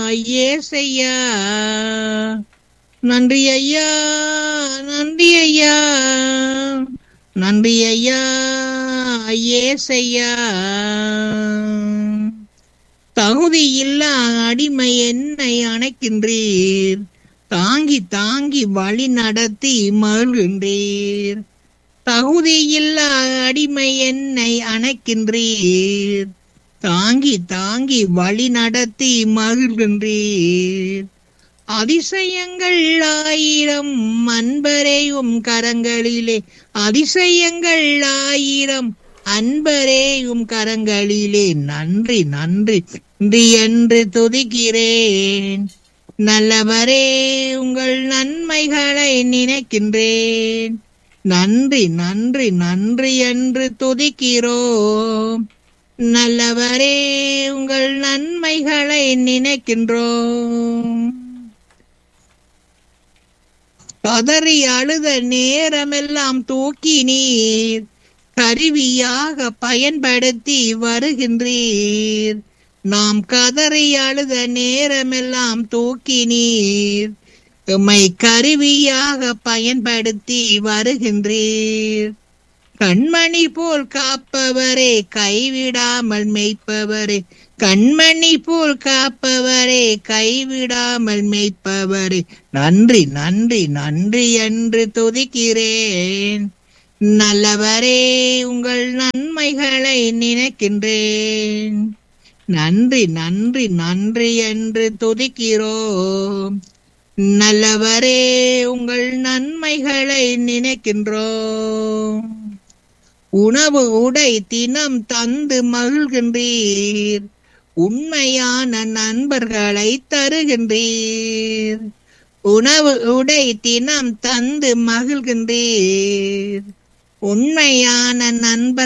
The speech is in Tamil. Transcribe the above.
ஏசையா நன்றி ஐயா நன்றி ஐயா நன்றி ஐயா ஏசையா தகுதியில்லா அடிமை என்னை அணைக்கின்றீர் தாங்கி தாங்கி வழி நடத்தி மகிழ்கின்றீர் தகுதியில்லா அடிமை என்னை அணைக்கின்றீர் தாங்கி தாங்கி வழி நடத்தி மகிழ்கின்றீர் அதிசயங்கள் ஆயிரம் அன்பரேயும் கரங்களிலே அதிசயங்கள் ஆயிரம் அன்பரேயும் கரங்களிலே நன்றி நன்றி நன்றி என்று துதிக்கிறேன் நல்லவரே உங்கள் நன்மைகளை நினைக்கின்றேன் நன்றி நன்றி நன்றி என்று துதிக்கிறோம் நல்லவரே உங்கள் நன்மைகளை நினைக்கின்றோம் கதறி அழுத நேரமெல்லாம் தூக்கி நீர் கருவியாக பயன்படுத்தி வருகின்றீர் நாம் கதறி அழுத நேரமெல்லாம் தூக்கி நீர் எம்மை கருவியாக பயன்படுத்தி வருகின்றீர் கண்மணி போல் காப்பவரே கைவிடாமல் மெய்ப்பவரே கண்மணி போல் காப்பவரே கைவிடாமல் மெய்ப்பவரே நன்றி நன்றி நன்றி என்று துதிக்கிறேன் நல்லவரே உங்கள் நன்மைகளை நினைக்கின்றேன் நன்றி நன்றி நன்றி என்று துதிக்கிறோம் நல்லவரே உங்கள் நன்மைகளை நினைக்கின்றோம் உணவு உடை தினம் தந்து மகிழ்கின்றீர் உண்மையான நண்பர்களை தருகின்றீர் உணவு உடை தினம் தந்து மகிழ்கின்றீர் உண்மையான நண்பர்